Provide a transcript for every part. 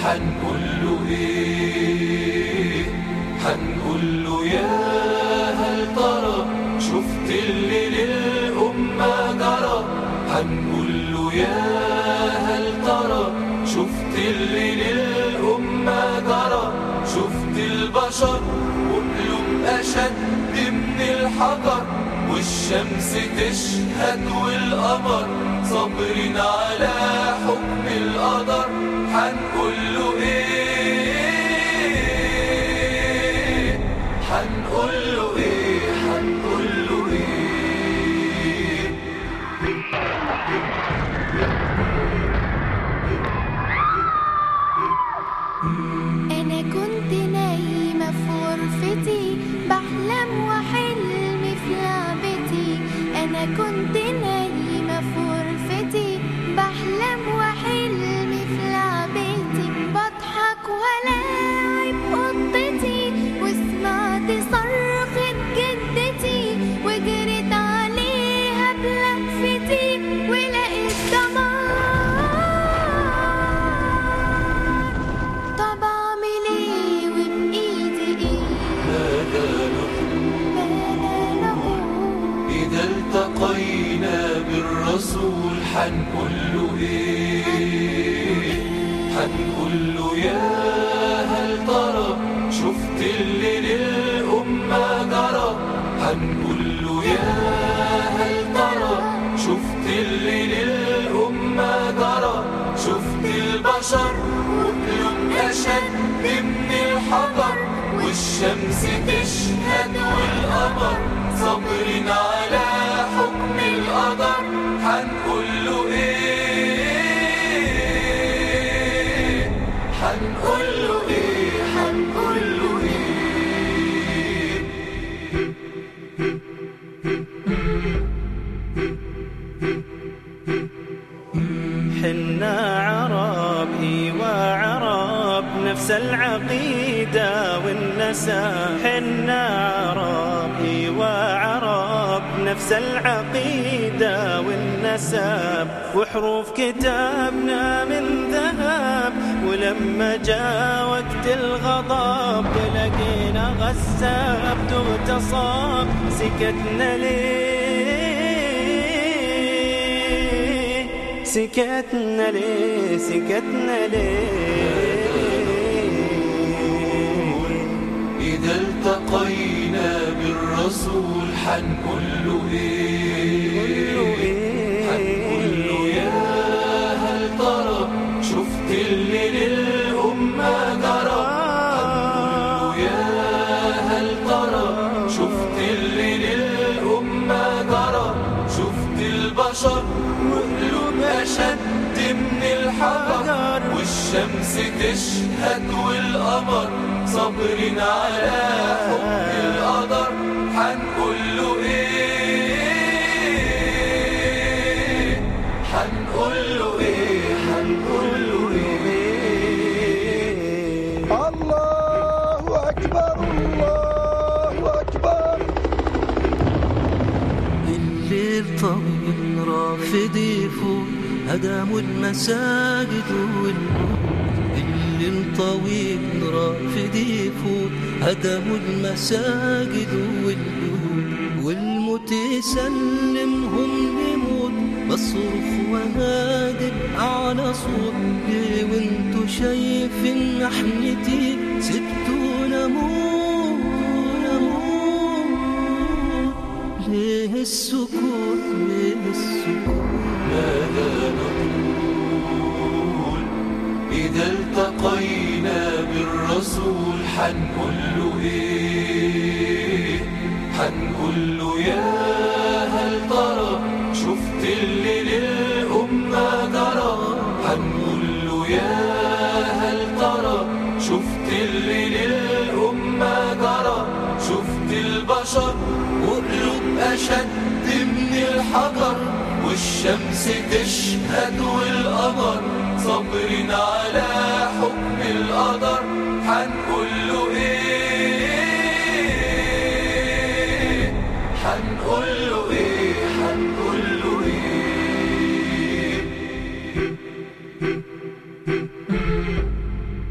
حنقول له ايه حنقول له يا هل ترى شفت اللي للأمة جرى حنقول له يا هل ترى شفت اللي للأمة جرى شفت البشر وقلوب أشد من الحجر والشمس تشهد والقمر صابرين على حكم القدر حنقول له ايه حنقول له ايه حنقول له ايه أنا كنت نايمة في غرفتي بحلم وحلمي في لعبتي أنا كنت نايمة في غرفتي بحلم وحلمي في لعبتي بضحك ولاعب قطتي وسمعت صرخة جدتي وجريت عليها بلفتي ولقيت دمار طب اعمل ايه وبايدي ايه ماذا ما لا نقول إذا التقينا بالرسول حنقول له إيه حنقول له يا هل ترى شفت اللي للأمة جرى حنقول له يا هل ترى شفت اللي للأمة جرى شفت البشر وقلوب أشد من الحجر والشمس تشهد والقمر صابرين على حكم القدر حنقول له ايه حنقول له ايه حنقول له ايه حنا عرب ايوا عرب نفس العقيدة والنسب حنا عرب ايوا عرب نفس العقيدة والنسب وحروف كتابنا من ذهب ولما جاء وقت الغضب لقينا غساب تغتصب سكتنا ليه سكتنا ليه سكتنا ليه إذا التقينا بالرسول حنقول له إيه حنقول له يا هل ترى شفت اللي للأمة جرى حنقول له يا هل ترى شفت اللي للأمة جرى شفت البشر وقلوب أشد من الحجر والشمس تشهد والقمر صابرين على حكم القدر حنقول له ايه حنقول له ايه حنقول له ايه الله أكبر الله أكبر الليل طويل رافد يفوت هدموا المساجد والبيوت الليل طويل رافد يفوت هدموا المساجد والبيوت والموت يسلمهم لموت بصرخ وهادئ على صوت ليه وانتو شايفين نحنتي سبتونا موت نموت ليه السكوت ليه السكوت ماذا نقول إذا التقينا بالرسول حنقول له إيه حنقول له يا هل ترى شفت اللي للأمة جرى حنقول له يا هل ترى شفت اللي للأمة جرى شفت البشر وقلوب أشد من الحجر والشمس تشهد والقمر صابرين على حكم القدر حنقول له ايه حنقول له ايه حنقول له ايه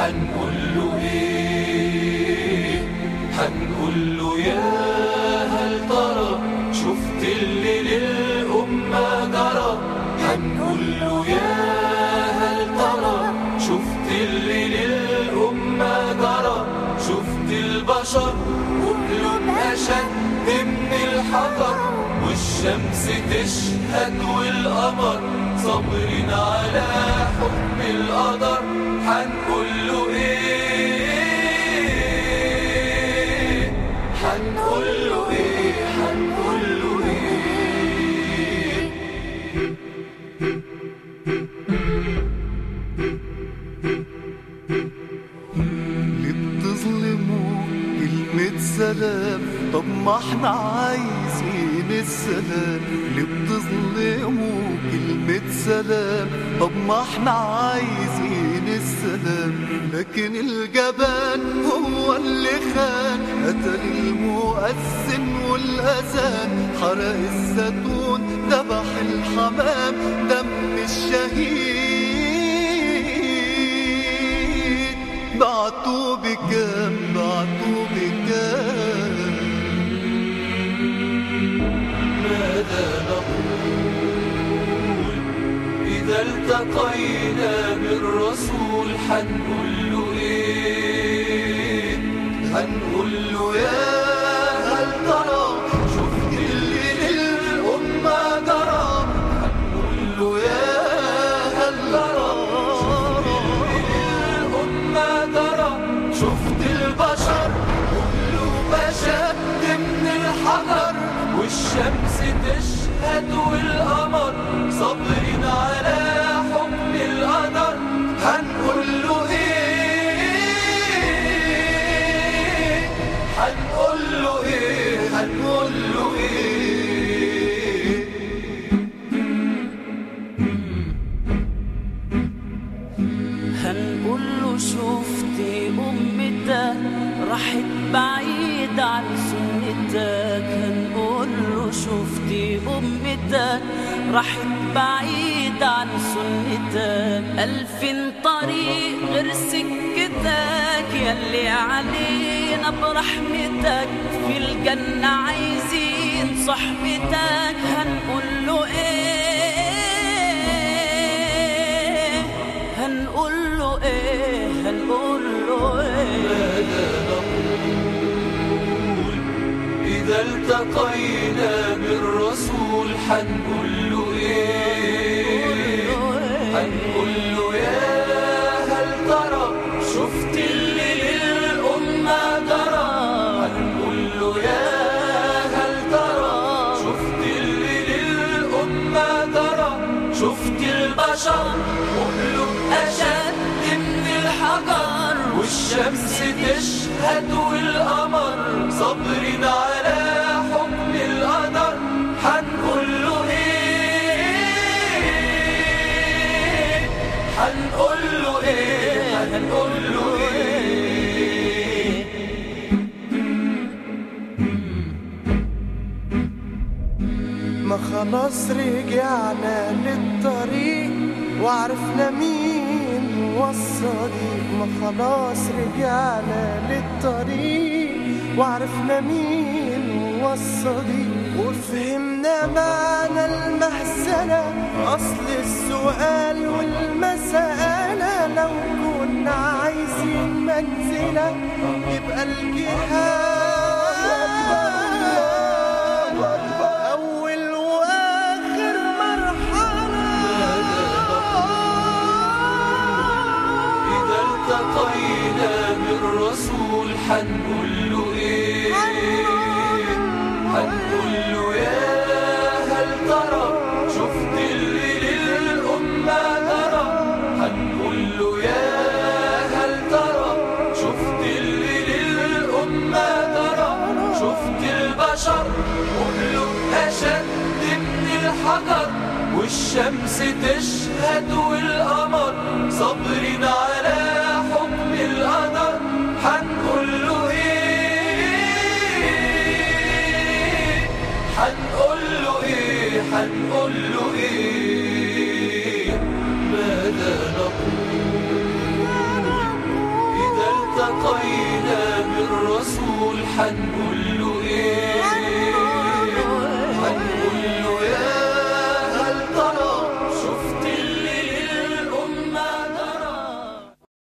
حنقول له ايه حنقول له يا هل ترى شفت اللي للأمة جرى حنقول له يا هل ترى شفت اللي للأمة جرى شفت البشر وقلوب أشد من الحجر والشمس تشهد والقمر صابرين على حكم القدر حنقول له ايه حنقول له ايه حنقول له ايه اللي بتظلموا كلمة سلام طب ما احنا عايزين السلام اللي بتظلموا كلمة سلام طب ما احنا عايزين السلام لكن الجبان هو اللي خان قتل المؤذن والأذان حرق الزيتون ذبح الحمام دم الشهيد بعتوا بكام بعتوا بكام ماذا نقول إذا التقينا بالرسول حنقول له إيه حنقول له يا هل ترى شفت اللي للأمة جرى حنقول له يا هل ترى شفت اللي للأمة جرى شفت البشر كله بشد من الحجر والشمس تشهد والقمر صابرين على حكم القدر هنقول له ايه هنقول له ايه هنقول له ايه هنقول له شفتي أمتك راحت بعيد عن سنتك هنقول له شفتي أمتك راحت بعيد عن سنتك ألف طريق غير سكتك يلي علينا برحمتك في الجنة عايزين صحبتك هنقول له ايه هنقول له ايه هنقول له ايه إذا التقينا بالرسول حنقول له إيه هنقول له يا هل ترى شفت اللي للأمة جرى هنقول له يا هل ترى شفت اللي للأمة جرى شفت البشر وقلوب أشد من الحجر والشمس تشهد والقمر صابرين على حكم القدر حنقول له ايه حنقول له ايه هنقول له ايه ما خلاص رجعنا للطريق وعرفنا مين هو الصديق ما خلاص رجعنا للطريق وعرفنا مين هو الصديق وفهمنا معنى المحزنة أصل السؤال والمسألة لو كنا عايزين منزلة يبقى الجهاد أول وآخر مرحلة إذا التقينا بالرسول حنقول له إيه حنقول له يا هل ترى شفت اللي للأمة ترى هنقول له يا هل ترى شفت اللي للأمة ترى شفت البشر وقلوب أشد من الحجر والشمس تشهد والقمر صابرين على حكم القدر حنقول له ايه حنقول له ايه حنقول له ايه ماذا نقول نبينا بالرسول حنقول